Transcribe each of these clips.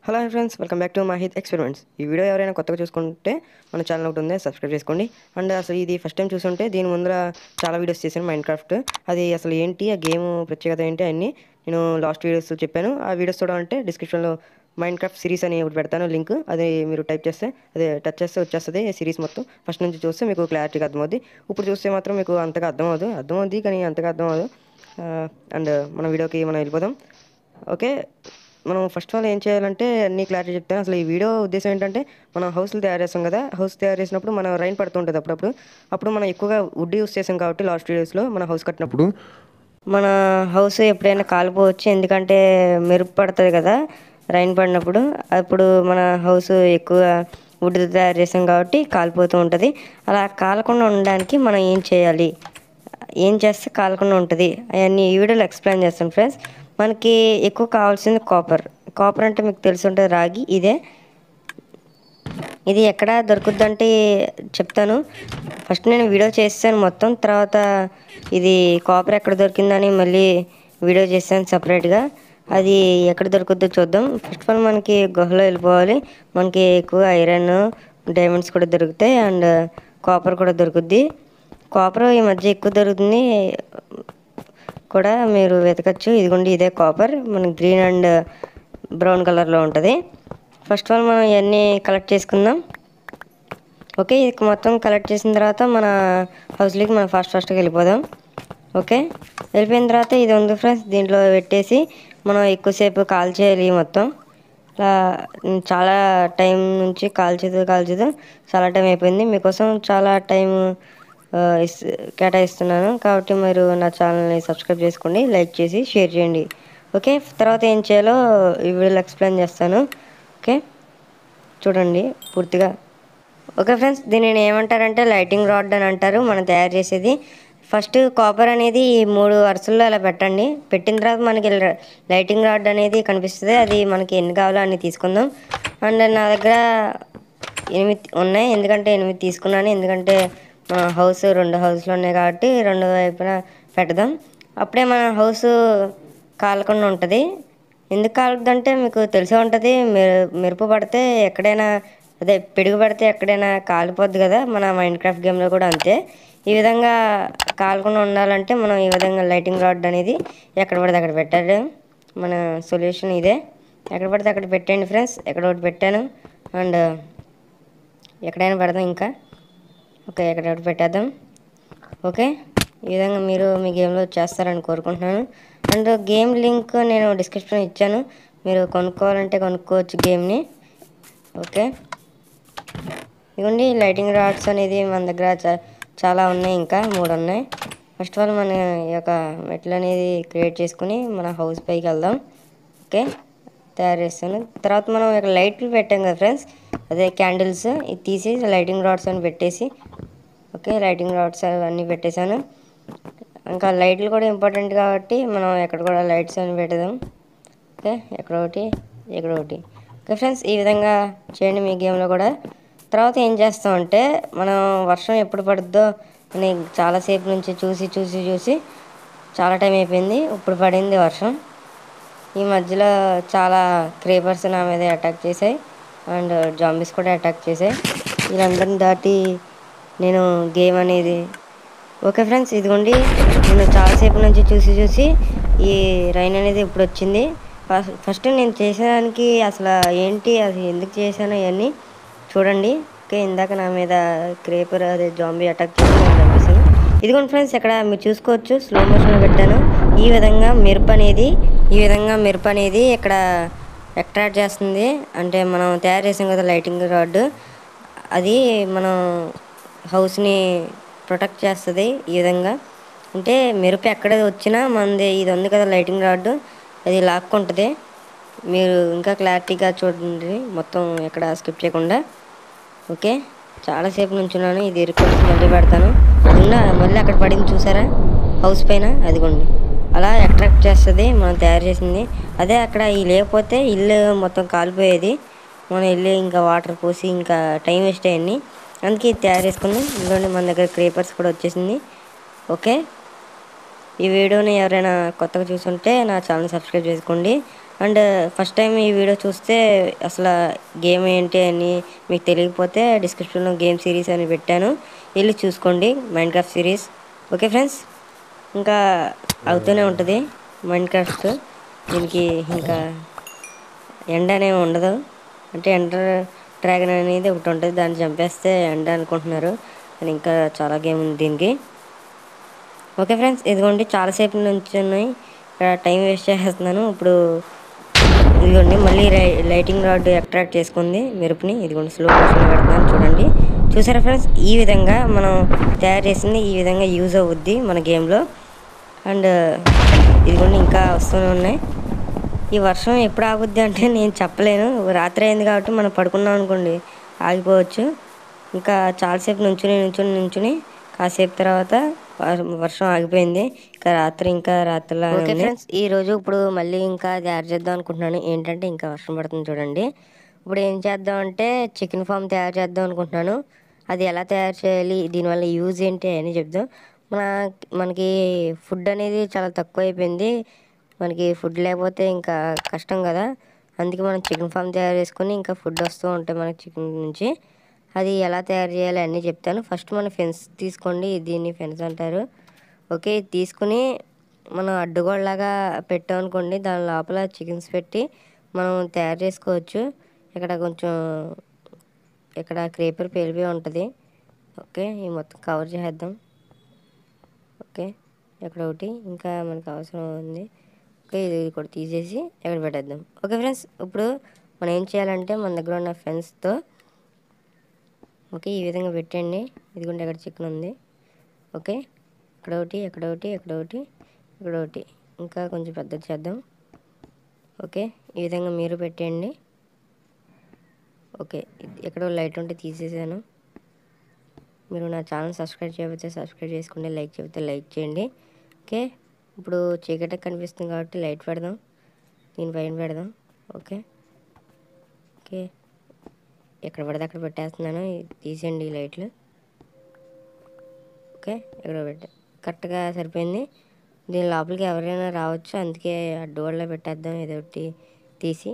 hello friends welcome back to Mahith experiments ఈ video ఎవరైనా కొత్తగా చూసుకుంటే మన ఛానల్ ఒకటి ఉంది సబ్స్క్రైబ్ చేసుకోండి అండ్ అసలు ఇది ఫస్ట్ టైం చూసుంటే దీని ముందర చాలా వీడియోస్ చేశాను మైండ్ క్రాఫ్ట్ అది అసలు ఏంటి ఆ గేమ్ ప్రత్యేకత ఏంటి అన్నీ నేను లాస్ట్ వీడియోస్ చెప్పాను ఆ వీడియోస్ చూడాలంటే డిస్క్రిప్షన్లో మైండ్ క్రాఫ్ట్ సిరీస్ అని ఒకటి పెడతాను లింక్ అది మీరు టైప్ చేస్తే అదే టచ్ చేస్తే వచ్చేస్తుంది ఈ సిరీస్ మొత్తం ఫస్ట్ నుంచి చూస్తే మీకు క్లారిటీగా అర్థమవుద్ది ఇప్పుడు చూస్తే మాత్రం మీకు అంతగా అర్థమవుతుంది అర్థమవుద్ది కానీ అంతగా అర్థమవుదు అండ్ మన వీడియోకి మనం వెళ్ళిపోదాం ఓకే మనం ఫస్ట్ ఆఫ్ ఆల్ ఏం చేయాలంటే అన్ని క్లారిటీ చెప్తాను అసలు ఈ వీడియో ఉద్దేశం ఏంటంటే మనం హౌస్లు తయారు చేస్తాం కదా హౌస్ తయారు చేసినప్పుడు మనం రైన్ పడుతుంటుంది అప్పుడప్పుడు అప్పుడు మనం ఎక్కువగా వుడ్ యూస్ చేసాం కాబట్టి లాస్ట్ వీడియోస్లో మన హౌస్ కట్టినప్పుడు మన హౌస్ ఎప్పుడైనా కాలిపోవచ్చు ఎందుకంటే మెరుపు పడుతుంది కదా రైన్ పడినప్పుడు అప్పుడు మన హౌస్ ఎక్కువ వుడ్ తయారు చేసాం కాబట్టి కాలిపోతూ ఉంటుంది అలా కాలకుండా ఉండడానికి మనం ఏం చేయాలి ఏం చేస్తే కాలకుండా ఉంటుంది అవన్నీ ఈ వీడియోలో ఎక్స్ప్లెయిన్ చేస్తాను ఫ్రెండ్స్ మనకి ఎక్కువ కావాల్సింది కాపర్ కాపర్ అంటే మీకు తెలిసి ఉంటుంది రాగి ఇదే ఇది ఎక్కడ దొరుకుద్దంటే చెప్తాను ఫస్ట్ నేను వీడియో చేస్తాను మొత్తం తర్వాత ఇది కాపర్ ఎక్కడ దొరికిందని మళ్ళీ వీడియో చేస్తాను సపరేట్గా అది ఎక్కడ దొరుకుద్దో చూద్దాం ఫస్ట్ ఆఫ్ ఆల్ మనకి గుహలో వెళ్ళిపోవాలి మనకి ఎక్కువ ఐరన్ డైమండ్స్ కూడా దొరుకుతాయి అండ్ కాపర్ కూడా దొరుకుద్ది కాపర్ ఈ మధ్య ఎక్కువ దొరుకుతుంది కూడా మీరు వెతకచ్చు ఇదిగోండి ఇదే కాపర్ మనకి గ్రీన్ అండ్ బ్రౌన్ కలర్లో ఉంటుంది ఫస్ట్ ఆఫ్ ఆల్ మనం ఇవన్నీ కలెక్ట్ చేసుకుందాం ఓకే ఇది మొత్తం కలెక్ట్ చేసిన తర్వాత మన హౌస్లోకి మనం ఫాస్ట్ ఫాస్ట్గా వెళ్ళిపోదాం ఓకే వెళ్ళిపోయిన తర్వాత ఇది ఉంది ఫ్రెండ్స్ దీంట్లో పెట్టేసి మనం ఎక్కువసేపు కాల్ చేయాలి మొత్తం ఇలా చాలా టైం నుంచి కాల్చేదు కాల్చేదు చాలా టైం అయిపోయింది మీకోసం చాలా టైం ఇస్ కేటాయిస్తున్నాను కాబట్టి మీరు నా ఛానల్ని సబ్స్క్రైబ్ చేసుకోండి లైక్ చేసి షేర్ చేయండి ఓకే తర్వాత ఏం చేయాలో ఈ వీడియోలో ఎక్స్ప్లెయిన్ చేస్తాను ఓకే చూడండి పూర్తిగా ఓకే ఫ్రెండ్స్ దీనిని ఏమంటారంటే లైటింగ్ రాడ్ అని అంటారు మనం తయారు చేసేది ఫస్ట్ కాపర్ అనేది ఈ మూడు వరుసల్లో అలా పెట్టండి పెట్టిన తర్వాత మనకి లైటింగ్ రాడ్ అనేది కనిపిస్తుంది అది మనకి ఎన్ని కావాలో అన్ని తీసుకుందాం అండ్ నా దగ్గర ఎనిమిది ఉన్నాయి ఎందుకంటే ఎనిమిది తీసుకున్నాను ఎందుకంటే మన హౌస్ రెండు హౌస్లు ఉన్నాయి కాబట్టి రెండు వైపున పెడదాం అప్పుడే మన హౌస్ కాలకుండా ఉంటుంది ఎందుకు కాలుద్దంటే మీకు తెలిసే ఉంటుంది మెరు మెరుపు పడితే ఎక్కడైనా అదే పిడుగు పడితే ఎక్కడైనా కాలిపోద్ది కదా మన మైండ్ క్రాఫ్ట్ గేమ్లో కూడా అంతే ఈ విధంగా కాలకుండా ఉండాలంటే మనం ఈ విధంగా లైటింగ్ రాడ్ అనేది ఎక్కడ పడితే అక్కడ పెట్టాలి మన సొల్యూషన్ ఇదే ఎక్కడ పడితే అక్కడ పెట్టండి ఫ్రెండ్స్ ఎక్కడ ఒకటి పెట్టాను అండ్ ఎక్కడైనా పెడదాం ఇంకా ఓకే ఎక్కడ ఒకటి పెట్టేద్దాం ఓకే ఈ విధంగా మీరు మీ గేమ్లో చేస్తారని కోరుకుంటున్నాను అండ్ గేమ్ లింక్ నేను డిస్క్రిప్షన్ ఇచ్చాను మీరు కొనుక్కోవాలంటే కొనుక్కోవచ్చు గేమ్ని ఓకే ఇదిగోండి లైటింగ్ రాడ్స్ అనేది మన దగ్గర చా- చాలా ఉన్నాయి ఇంకా మూడు ఉన్నాయి ఫస్ట్ ఆఫ్ ఆల్ మన ఈ యొక్క మెట్లు అనేది క్రియేట్ చేసుకుని మన హౌస్ పైకి వెళ్దాం ఓకే తయారు చేస్తాను తర్వాత మనం ఇక్కడ లైట్లు పెట్టాం కదా ఫ్రెండ్స్ అదే క్యాండిల్స్ ఇది తీసి లైటింగ్ రాడ్స్ అని పెట్టేసి ఓకే లైటింగ్ రాడ్స్ అన్నీ పెట్టేశాను ఇంకా లైట్లు కూడా ఇంపార్టెంట్ కాబట్టి మనం ఎక్కడ కూడా లైట్స్ అని పెట్టదాం ఓకే ఎక్కడ ఒకటి ఇక్కడ ఒకటి ఓకే ఫ్రెండ్స్ ఈ విధంగా చేయండి మీ గేమ్లో కూడా తర్వాత ఏం చేస్తామంటే మనం వర్షం ఎప్పుడు పడుద్దో అని చాలాసేపు నుంచి చూసి చూసి చూసి చాలా టైం అయిపోయింది ఇప్పుడు పడింది వర్షం ఈ మధ్యలో చాలా క్రేపర్స్ నా మీద అటాక్ చేశాయి అండ్ జాంబీస్ కూడా అటాక్ చేశాయి వీళ్ళందరిని దాటి నేను గేమ్ అనేది ఓకే ఫ్రెండ్స్ ఇదిగోండి నేను చాలాసేపు నుంచి చూసి చూసి ఈ రైన్ అనేది ఇప్పుడు వచ్చింది ఫస్ట్ ఫస్ట్ నేను చేసేదానికి అసలు ఏంటి అసలు ఎందుకు చేశాను ఇవన్నీ చూడండి ఓకే ఇందాక నా మీద క్రేపర్ అదే జాంబీ అటాక్ చేసి నేను చంపేశాను ఇదిగోండి ఫ్రెండ్స్ ఇక్కడ మీరు చూసుకోవచ్చు స్లో మోషన్లో పెట్టాను ఈ విధంగా మెరుపు అనేది ఈ విధంగా మెరుపు అనేది ఇక్కడ అట్రాక్ట్ చేస్తుంది అంటే మనం తయారు చేసాం కదా లైటింగ్ రాడ్ అది మనం హౌస్ని ప్రొటెక్ట్ చేస్తుంది ఈ విధంగా అంటే మెరుపు ఎక్కడ వచ్చినా మనది ఇది ఉంది కదా లైటింగ్ రాడ్ అది లాక్కుంటుంది మీరు ఇంకా క్లారిటీగా చూడండి మొత్తం ఎక్కడ స్కిప్ చేయకుండా ఓకే చాలాసేపు నుంచున్నాను ఇది రికార్డ్ మళ్ళీ పెడతాను నిన్న మళ్ళీ అక్కడ పడింది చూసారా హౌస్ పైన అదిగోండి అలా అట్రాక్ట్ చేస్తుంది మనం తయారు చేసింది అదే అక్కడ ఈ లేకపోతే ఇల్లు మొత్తం కాలిపోయేది మనం వెళ్ళి ఇంకా వాటర్ పోసి ఇంకా టైం వేస్ట్ అయ్యింది అందుకే ఇది తయారు చేసుకుందాం ఇందులోనే మన దగ్గర క్రేపర్స్ కూడా వచ్చేసింది ఓకే ఈ వీడియోని ఎవరైనా కొత్తగా చూసుంటే నా ఛానల్ సబ్స్క్రైబ్ చేసుకోండి అండ్ ఫస్ట్ టైం ఈ వీడియో చూస్తే అసలు గేమ్ ఏంటి అని మీకు తెలియకపోతే డిస్క్రిప్షన్లో గేమ్ సిరీస్ అని పెట్టాను వెళ్ళి చూసుకోండి Minecraft series okay friends ఇంకా అవుతూనే ఉంటుంది మైండ్ క్రాఫ్ట్ దీనికి ఇంకా ఎండ అనేవి ఉండదు అంటే ఎండర్ డ్రాగన్ అనేది ఒకటి ఉంటుంది దాన్ని చంపేస్తే ఎండ అనుకుంటున్నారు కానీ ఇంకా చాలా గేమ్ ఉంది దీనికి ఓకే ఫ్రెండ్స్ ఇదిగోండి చాలాసేపు నుంచి ఉన్నాయి ఇక్కడ టైం వేస్ట్ చేసేస్తున్నాను ఇప్పుడు ఇదిగోండి మళ్ళీ లై లైటింగ్ రాడ్ అట్రాక్ట్ చేసుకుంది మెరుపుని ఇదిగోండి స్లో మోషన్ పెడుతున్నాను చూడండి చూసారా ఫ్రెండ్స్ ఈ విధంగా మనం తయారు చేసింది ఈ విధంగా యూజ్ అవుద్ది మన గేమ్లో అండ్ ఇదిగోండి ఇంకా వస్తూనే ఉన్నాయి ఈ వర్షం ఎప్పుడు ఆగుద్ది అంటే నేను చెప్పలేను రాత్రి అయింది కాబట్టి మనం పడుకున్నాం అనుకోండి ఆగిపోవచ్చు ఇంకా చాలాసేపు నుంచుని నుంచుని నుంచుని కాసేపు తర్వాత వర్- వర్షం ఆగిపోయింది ఇంకా రాత్రి ఇంకా రాత్రిలా ఓకే ఫ్రెండ్స్ ఈ రోజు ఇప్పుడు మళ్ళీ ఇంకా తయారు చేద్దాం అనుకుంటున్నాను ఏంటంటే ఇంకా వర్షం పడుతుంది చూడండి ఇప్పుడు ఏం చేద్దాం అంటే చికెన్ ఫామ్ తయారు చేద్దాం అనుకుంటున్నాను అది ఎలా తయారు చేయాలి దీనివల్ల యూజ్ ఏంటి అని చెప్దాం మన మనకి ఫుడ్ అనేది చాలా తక్కువ అయిపోయింది మనకి ఫుడ్ లేకపోతే ఇంకా కష్టం కదా అందుకే మనం చికెన్ ఫామ్ తయారు చేసుకొని ఇంకా ఫుడ్ వస్తూ ఉంటాయి మనకి చికెన్ నుంచి అది ఎలా తయారు చేయాలి అన్నీ చెప్తాను ఫస్ట్ మనం ఫెన్స్ తీసుకోండి దీన్ని ఫెన్స్ అంటారు ఓకే ఇది తీసుకుని మనం అడ్డుగోడలాగా పెట్టామనుకోండి దాని లోపల చికెన్స్ పెట్టి మనం తయారు చేసుకోవచ్చు ఇక్కడ కొంచెం ఇక్కడ క్రేపర్ పేలిపోయి ఉంటుంది ఓకే ఈ మొత్తం కవర్ చేద్దాం ఓకే ఇక్కడ ఒకటి ఇంకా మనకు అవసరం ఉంది ఓకే ఇది కూడా తీసేసి ఎక్కడ పెట్టేద్దాం ఓకే ఫ్రెండ్స్ ఇప్పుడు మనం ఏం చేయాలంటే మన దగ్గర ఉన్న ఫెన్స్తో ఓకే ఈ విధంగా పెట్టండి ఇదిగోండి అక్కడ చికెన్ ఉంది ఓకే ఇక్కడ ఒకటి ఎక్కడ ఒకటి ఎక్కడ ఒకటి ఇక్కడ ఒకటి ఇంకా కొంచెం పెద్దది చేద్దాం ఓకే ఈ విధంగా మీరు పెట్టండి ఓకే ఇది ఎక్కడో లైట్ ఉంటే తీసేసాను మీరు నా ఛానల్ సబ్స్క్రైబ్ చేయకపోతే సబ్స్క్రైబ్ చేసుకోండి లైక్ చేయకపోతే లైక్ చేయండి ఓకే ఇప్పుడు చీకటి కనిపిస్తుంది కాబట్టి లైట్ పెడదాం దీని పైన పెడదాం ఓకే ఓకే ఎక్కడ పడితే అక్కడ పెట్టేస్తున్నాను ఇది తీసేయండి ఈ లైట్లు ఓకే ఎక్కడ పెట్టా కరెక్ట్గా సరిపోయింది దీని లోపలికి ఎవరైనా రావచ్చు అందుకే అడ్డుగోడలో పెట్టేద్దాం ఏదో ఒకటి తీసి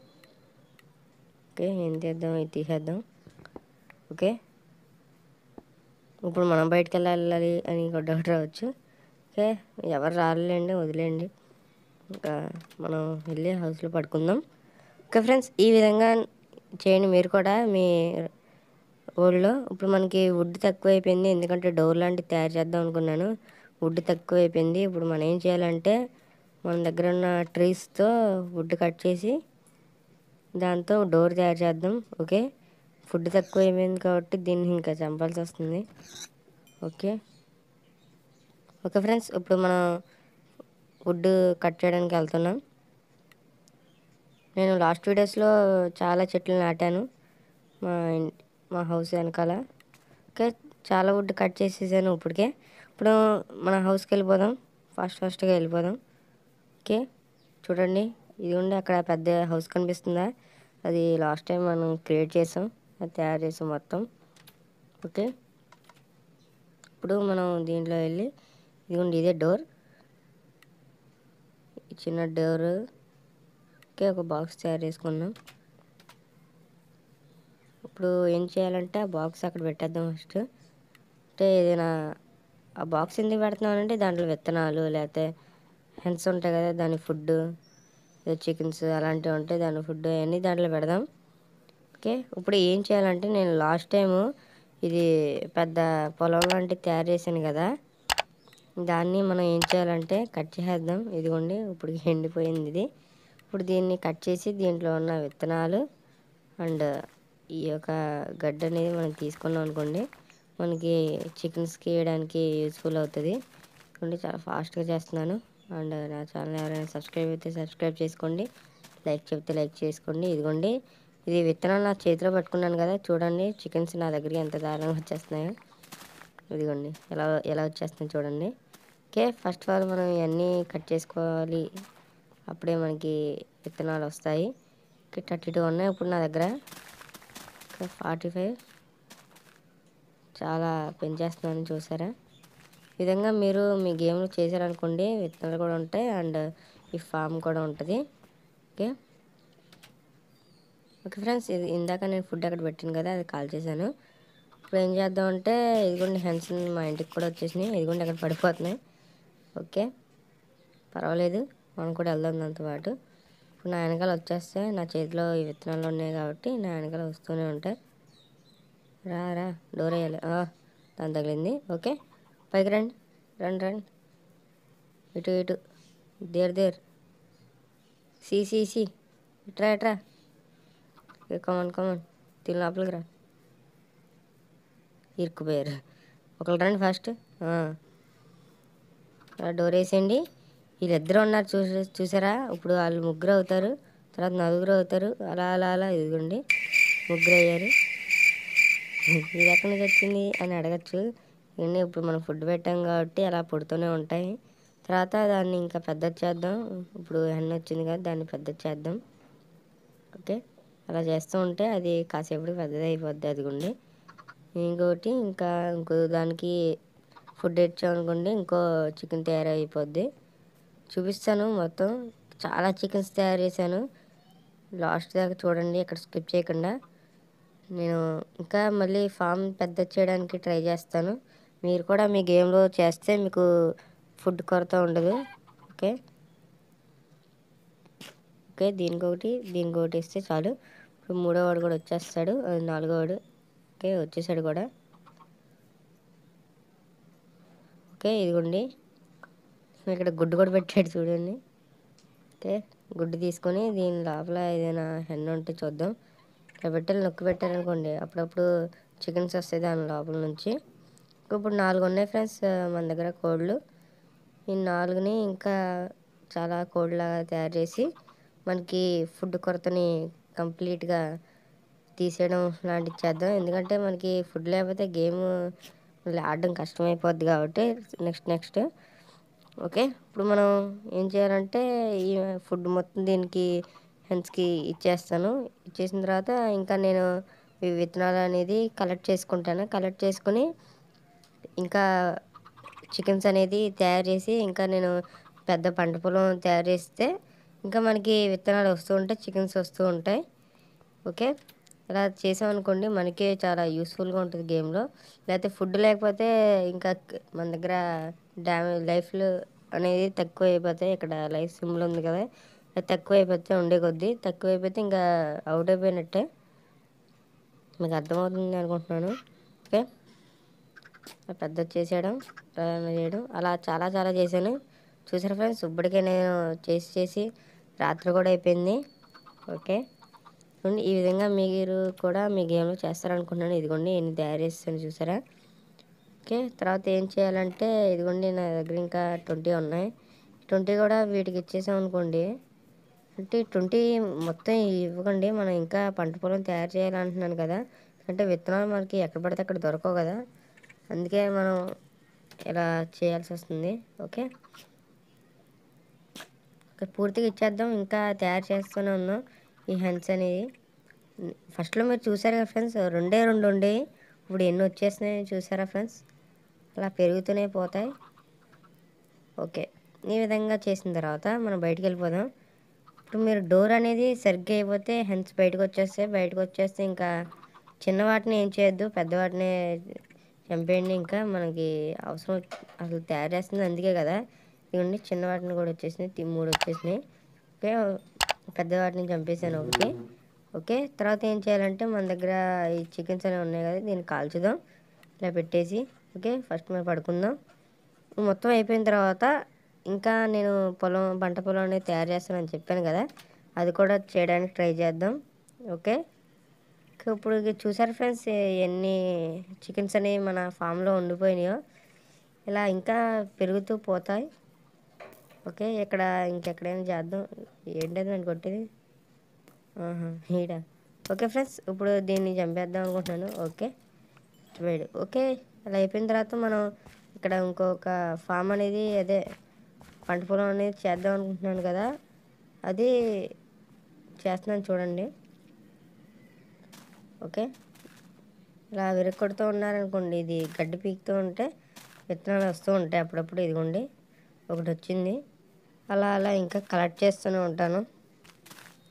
ఓకే ఏం తీద్దాం ఇది తీసేద్దాం ఓకే ఇప్పుడు మనం బయటకు వెళ్ళాలి అని ఒక డౌట్ రావచ్చు ఓకే ఎవరు రాలేండి వదిలేయండి ఇంకా మనం వెళ్ళి హౌస్లో పడుకుందాం ఓకే ఫ్రెండ్స్ ఈ విధంగా చేయండి మీరు కూడా మీ ఊళ్ళో ఇప్పుడు మనకి వుడ్ తక్కువ అయిపోయింది ఎందుకంటే డోర్ లాంటివి తయారు చేద్దాం అనుకున్నాను వుడ్ తక్కువ అయిపోయింది ఇప్పుడు మనం ఏం చేయాలంటే మన దగ్గర ఉన్న ట్రీస్తో వుడ్ కట్ చేసి దాంతో డోర్ తయారు చేద్దాం ఓకే ఫుడ్ తక్కువ అయిపోయింది కాబట్టి దీన్ని ఇంకా చంపాల్సి వస్తుంది ఓకే ఓకే ఫ్రెండ్స్ ఇప్పుడు మనం వుడ్ కట్ చేయడానికి వెళ్తున్నాం నేను లాస్ట్ వీడియోస్లో చాలా చెట్లు నాటాను మా ఇన్- మా హౌస్ వెనకాల ఓకే చాలా వుడ్ కట్ చేసేసాను ఇప్పటికే ఇప్పుడు మన హౌస్కి వెళ్ళిపోదాం ఫాస్ట్ ఫాస్ట్గా వెళ్ళిపోదాం ఓకే చూడండి ఇది ఉండి అక్కడ పెద్ద హౌస్ కనిపిస్తుందా అది లాస్ట్ టైం మనం క్రియేట్ చేసాం అది తయారు చేసాం మొత్తం ఓకే ఇప్పుడు మనం దీంట్లో వెళ్ళి ఇదిగోండి ఇదే డోర్ ఈ చిన్న డోర్ ఓకే ఒక బాక్స్ తయారు చేసుకున్నాం ఇప్పుడు ఏం చేయాలంటే ఆ బాక్స్ అక్కడ పెట్టేద్దాం ఫస్ట్ అంటే ఏదైనా ఆ బాక్స్ ఎందుకు పెడుతున్నానంటే దాంట్లో విత్తనాలు లేకపోతే హెన్స్ ఉంటాయి కదా దాని ఫుడ్ చికెన్స్ అలాంటివి ఉంటాయి దాని ఫుడ్ అవన్నీ దాంట్లో పెడదాం ఓకే ఇప్పుడు ఏం చేయాలంటే నేను లాస్ట్ టైము ఇది పెద్ద పొలం లాంటిది తయారు చేశాను కదా దాన్ని మనం ఏం చేయాలంటే కట్ చేసేద్దాం ఇదిగోండి ఇప్పుడు ఎండిపోయింది ఇది ఇప్పుడు దీన్ని కట్ చేసి దీంట్లో ఉన్న విత్తనాలు అండ్ ఈ యొక్క గడ్డ అనేది మనం తీసుకున్నాం అనుకోండి మనకి చికెన్స్కి వేయడానికి యూస్ఫుల్ అవుతుంది ఇదిగోండి చాలా ఫాస్ట్గా చేస్తున్నాను అండ్ నా ఛానల్ ఎవరైనా సబ్స్క్రైబ్ అయితే సబ్స్క్రైబ్ చేసుకోండి లైక్ చెప్తే లైక్ చేసుకోండి ఇదిగోండి ఇది విత్తనాలు నా చేతిలో పట్టుకున్నాను కదా చూడండి చికెన్స్ నా దగ్గరికి ఎంత దారుణంగా వచ్చేస్తున్నాయో ఇదిగోండి ఎలా ఎలా వచ్చేస్తుంది చూడండి ఓకే ఫస్ట్ ఆఫ్ ఆల్ మనం ఇవన్నీ కట్ చేసుకోవాలి అప్పుడే మనకి విత్తనాలు వస్తాయి థర్టీ టూ ఉన్నాయి ఇప్పుడు నా దగ్గర ఫార్టీ ఫైవ్ చాలా పెంచేస్తున్నాను చూసారా ఈ విధంగా మీరు మీ గేమ్లో చేశారనుకోండి విత్తనాలు కూడా ఉంటాయి అండ్ ఈ ఫామ్ కూడా ఉంటుంది ఓకే ఓకే ఓకే ఫ్రెండ్స్ ఇది ఇందాక నేను ఫుడ్ అక్కడ పెట్టాను కదా అది కాల్ చేశాను ఇప్పుడు ఏం చేద్దాం అంటే ఇదిగోండి హెన్స్ మా ఇంటికి కూడా వచ్చేసినాయి ఇదిగోండి అక్కడ పడిపోతున్నాయి ఓకే పర్వాలేదు మనం కూడా వెళ్దాం దాంతో పాటు ఇప్పుడు నా వెనకాల వచ్చేస్తే నా చేతిలో ఈ విత్తనాలు ఉన్నాయి కాబట్టి నా వెనకాల వస్తూనే ఉంటాయి రా రా డోర్ వేయాలి ఆ, దాని తగిలింది ఓకే పైకి రండి రండి రండి ఇటు ఇటు there there see see see ఇట్రా ఇట్రా కమన్ కమన్ తిని లోపలికి రా ఇరుక్కుపోయారు ఒకళ్ళు రండి ఫస్ట్ డోర్ వేసేయండి వీళ్ళిద్దరు ఉన్నారు చూసి చూసారా ఇప్పుడు వాళ్ళు ముగ్గురు అవుతారు తర్వాత నలుగురు అవుతారు అలా అలా అలా ఇదిగోండి ముగ్గురు అయ్యారు ఇది ఎక్కడి నుంచి వచ్చింది అని అడగచ్చు ఇవన్నీ ఇప్పుడు మనం ఫుడ్ పెట్టాం కాబట్టి అలా పుడుతూనే ఉంటాయి తర్వాత దాన్ని ఇంకా పెద్ద చేద్దాం ఇప్పుడు హెన్ వచ్చింది కదా దాన్ని పెద్ద చేద్దాం ఓకే అలా చేస్తూ ఉంటే అది కాసేపటికి పెద్దది అయిపోద్ది అదిగోండి ఇంకోటి ఇంకా ఇంకో దానికి ఫుడ్ ఇచ్చామనుకోండి ఇంకో చికెన్ తయారైపోద్ది చూపిస్తాను మొత్తం చాలా చికెన్స్ తయారు చేశాను లాస్ట్ దాకా చూడండి ఇక్కడ స్కిప్ చేయకుండా నేను ఇంకా మళ్ళీ ఫామ్ పెద్ద చేయడానికి ట్రై చేస్తాను మీరు కూడా మీ గేమ్లో చేస్తే మీకు ఫుడ్ కొరత ఉండదు ఓకే ఓకే దీనికి ఒకటి దీనికి ఒకటి ఇస్తే చాలు ఇప్పుడు మూడో వాడు కూడా వచ్చేస్తాడు అది నాలుగో వాడు ఓకే వచ్చేసాడు కూడా ఓకే ఇదిగోండి ఇక్కడ గుడ్డు కూడా పెట్టాడు చూడండి ఓకే గుడ్డు తీసుకొని దీని లోపల ఏదైనా హెన్న ఉంటే చూద్దాం ఇక్కడ పెట్టాలి నొక్కి పెట్టారనుకోండి అప్పుడప్పుడు చికెన్స్ వస్తాయి దాని లోపల నుంచి ఇప్పుడు నాలుగు ఉన్నాయి ఫ్రెండ్స్ మన దగ్గర కోళ్ళు ఈ నాలుగుని ఇంకా చాలా కోడ్లాగా తయారు చేసి మనకి ఫుడ్ కొరతని కంప్లీట్గా తీసేయడం లాంటివి చేద్దాం ఎందుకంటే మనకి ఫుడ్ లేకపోతే గేమ్ ఆడడం కష్టమైపోద్ది కాబట్టి నెక్స్ట్ నెక్స్ట్ ఓకే ఇప్పుడు మనం ఏం చేయాలంటే ఈ ఫుడ్ మొత్తం దీనికి హెన్స్కి ఇచ్చేస్తాను ఇచ్చేసిన తర్వాత ఇంకా నేను ఈ విత్తనాలు అనేది కలెక్ట్ చేసుకుంటాను కలెక్ట్ చేసుకుని ఇంకా చికెన్స్ అనేది తయారు చేసి ఇంకా నేను పెద్ద పంట పొలం తయారు చేస్తే ఇంకా మనకి విత్తనాలు వస్తూ ఉంటాయి చికెన్స్ వస్తూ ఉంటాయి ఓకే ఇలా చేసామనుకోండి మనకే చాలా యూస్ఫుల్గా ఉంటుంది గేమ్లో లేకపోతే ఫుడ్ లేకపోతే ఇంకా క- మన దగ్గర డ్యామేజ్ లైఫ్లు అనేది తక్కువ అయిపోతాయి ఇక్కడ లైఫ్ సింబల్ ఉంది కదా అది తక్కువ అయిపోతే ఉండే కొద్దీ తక్కువ అయిపోతే ఇంకా అవుట్ అయిపోయినట్టే మీకు అర్థమవుతుంది అనుకుంటున్నాను ఓకే అలా పెద్ద చేసేయడం రవాణా చేయడం అలా చాలా చాలా చేశాను చూసారా ఫ్రెండ్స్ ఇప్పటికే నేను చేసి చేసి రాత్రి కూడా అయిపోయింది ఓకే చూడండి ఈ విధంగా మీరు కూడా మీ గేమ్లో చేస్తారనుకుంటున్నాను ఇదిగోండి ఎన్ని తయారు చేస్తాను చూసారా ఓకే తర్వాత ఏం చేయాలంటే ఇదిగోండి నా దగ్గర ఇంకా ట్వంటీ ఉన్నాయి ట్వంటీ కూడా వీటికి ఇచ్చేసాం అనుకోండి అంటే ట్వంటీ మొత్తం ఇవ్వకండి మనం ఇంకా పంట పొలం తయారు చేయాలంటున్నాను కదా అంటే విత్తనాలు మనకి ఎక్కడ పడితే అక్కడ దొరకవు కదా అందుకే మనం ఇలా చేయాల్సి వస్తుంది ఓకే ఓకే పూర్తిగా ఇచ్చేద్దాం ఇంకా తయారు చేస్తూనే ఉన్నాం ఈ హెన్స్ అనేది ఫస్ట్లో మీరు చూసారు కదా ఫ్రెండ్స్ రెండే రెండు ఉండే ఇప్పుడు ఎన్ని వచ్చేసినాయి చూసారా ఫ్రెండ్స్ అలా పెరుగుతూనే పోతాయి ఓకే ఈ విధంగా చేసిన తర్వాత మనం బయటికి వెళ్ళిపోదాం ఇప్పుడు మీరు డోర్ అనేది సరిగ్గా అయిపోతే హెన్స్ బయటకు వచ్చేస్తే బయటకు వచ్చేస్తే ఇంకా చిన్న వాటిని ఏం చేయొద్దు పెద్ద వాటిని చంపేయండి ఇంకా మనకి అవసరం అసలు తయారు చేస్తుంది అందుకే కదా ఇవ్వండి చిన్న వాటిని కూడా వచ్చేసినాయి తి- మూడు వచ్చేసినాయి ఓకే పెద్ద వాటిని చంపేసాను ఒకటి ఓకే తర్వాత ఏం చేయాలంటే మన దగ్గర ఈ చికెన్స్ అనేవి ఉన్నాయి కదా దీన్ని కాల్చుదాం ఇలా పెట్టేసి ఓకే ఫస్ట్ మేము పడుకుందాం మొత్తం అయిపోయిన తర్వాత ఇంకా నేను పొలం పంట పొలం అనేది తయారు చేస్తానని చెప్పాను కదా అది కూడా చేయడానికి ట్రై చేద్దాం ఓకే ఇంకా ఇప్పుడు ఇది చూసారు ఫ్రెండ్స్ ఎన్ని చికెన్స్ అనేవి మన ఫామ్లో ఉండిపోయినాయో ఇలా ఇంకా పెరుగుతూ పోతాయి ఓకే ఇక్కడ ఇంకెక్కడైనా చేద్దాం ఏంటది నేను కొట్టేది ఆహా, ఈడ ఓకే ఫ్రెండ్స్ ఇప్పుడు దీన్ని చంపేద్దాం అనుకుంటున్నాను ఓకే వేడు ఓకే అలా అయిపోయిన తర్వాత మనం ఇక్కడ ఇంకొక ఫామ్ అనేది అదే పంట పొలం అనేది చేద్దాం అనుకుంటున్నాను కదా అది చేస్తున్నాను చూడండి ఓకే ఇలా విరగొడుతూ ఉన్నారనుకోండి ఇది గడ్డి పీకుతూ ఉంటే విత్తనాలు వస్తూ ఉంటాయి అప్పుడప్పుడు ఇదిగోండి ఒకటి వచ్చింది అలా అలా ఇంకా కలెక్ట్ చేస్తూనే ఉంటాను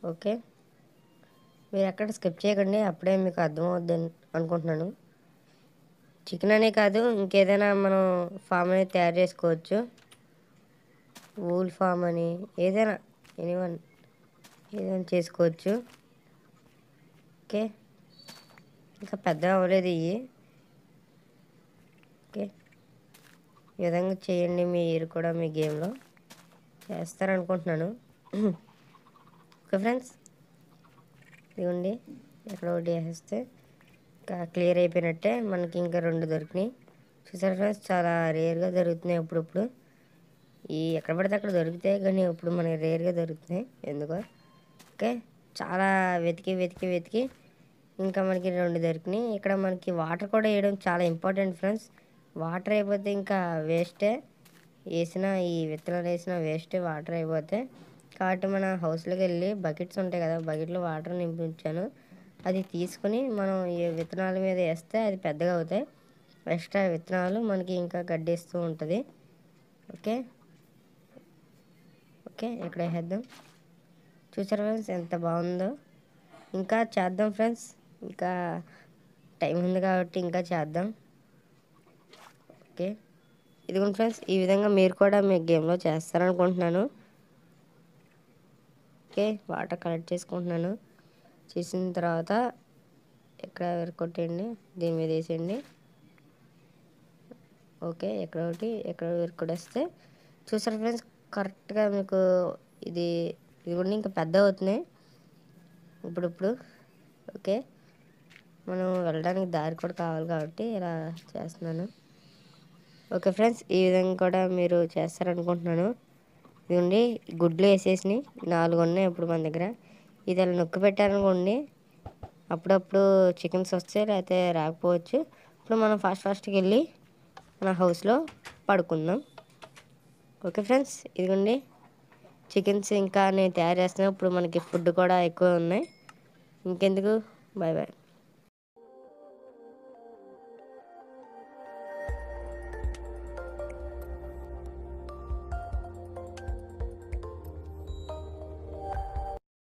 ఓకే మీరు ఎక్కడ స్కిప్ చేయకండి అప్పుడే మీకు అర్థమవుద్ది అనుకుంటున్నాను చికెన్ అనే కాదు ఇంకేదైనా మనం ఫామ్ అనేది తయారు చేసుకోవచ్చు వూల్ ఫామ్ అని ఏదైనా ఎనీవన్ ఏదైనా చేసుకోవచ్చు ఓకే ఇంకా పెద్ద అవ్వలేదు ఇవి ఓకే ఈ విధంగా చేయండి మీరు కూడా మీ గేమ్లో చేస్తారనుకుంటున్నాను ఓకే ఫ్రెండ్స్ ఇదిగోండి ఎక్కడ ఒకటి వేసేస్తే ఇంకా క్లియర్ అయిపోయినట్టే మనకి ఇంకా రెండు దొరికినాయి చూసారా ఫ్రెండ్స్ చాలా రేర్గా దొరుకుతున్నాయి అప్పుడప్పుడు ఈ ఎక్కడ పడితే అక్కడ దొరుకుతాయి కానీ ఇప్పుడు మనకి రేర్గా దొరుకుతున్నాయి ఎందుకో ఓకే చాలా వెతికి వెతికి వెతికి ఇంకా మనకి రెండు దొరికినాయి ఇక్కడ మనకి వాటర్ కూడా వేయడం చాలా ఇంపార్టెంట్ ఫ్రెండ్స్ వాటర్ అయిపోతే ఇంకా వేస్టే వేసిన ఈ విత్తనాలు వేసిన వేస్టే వాటర్ అయిపోతే కాబట్టి మన హౌస్లోకి వెళ్ళి బకెట్స్ ఉంటాయి కదా బకెట్లో వాటర్ నింపించాను అది తీసుకుని మనం ఈ విత్తనాల మీద వేస్తే అది పెద్దగా అవుతాయి ఎక్స్ట్రా విత్తనాలు మనకి ఇంకా గడ్డిస్తూ ఉంటుంది ఓకే ఓకే ఇక్కడ వేసేద్దాం చూసారా ఫ్రెండ్స్ ఎంత బాగుందో ఇంకా చేద్దాం ఫ్రెండ్స్ ఇంకా టైం ఉంది కాబట్టి ఇంకా చేద్దాం ఓకే ఇదిగోండి ఫ్రెండ్స్ ఈ విధంగా మీరు కూడా మీ గేమ్లో చేస్తారనుకుంటున్నాను ఓకే వాటర్ కలెక్ట్ చేసుకుంటున్నాను చేసిన తర్వాత ఎక్కడ కొట్టేయండి దీని మీద వేసేయండి ఓకే ఎక్కడ ఒకటి ఎక్కడ కొట్టేస్తే చూసారు ఫ్రెండ్స్ కరెక్ట్గా మీకు ఇది ఇది కూడా ఇంకా పెద్ద అవుతున్నాయి ఇప్పుడిప్పుడు ఓకే మనం వెళ్ళడానికి దారి కూడా కావాలి కాబట్టి ఇలా చేస్తున్నాను ఓకే ఫ్రెండ్స్ ఈ విధంగా కూడా మీరు చేస్తారనుకుంటున్నాను ఇదిగోండి గుడ్లు వేసేసినాయి నాలుగు ఉన్నాయి ఇప్పుడు మన దగ్గర ఇది అలా నొక్కి పెట్టారనుకోండి అప్పుడప్పుడు చికెన్స్ వస్తాయి లేకపోతే రాకపోవచ్చు ఇప్పుడు మనం ఫాస్ట్ ఫాస్ట్కి వెళ్ళి మన హౌస్లో పడుకుందాం ఓకే ఫ్రెండ్స్ ఇదిగోండి చికెన్స్ ఇంకా నేను తయారు చేస్తున్నాను ఇప్పుడు మనకి ఫుడ్ కూడా ఎక్కువ ఉన్నాయి ఇంకెందుకు బాయ్ బాయ్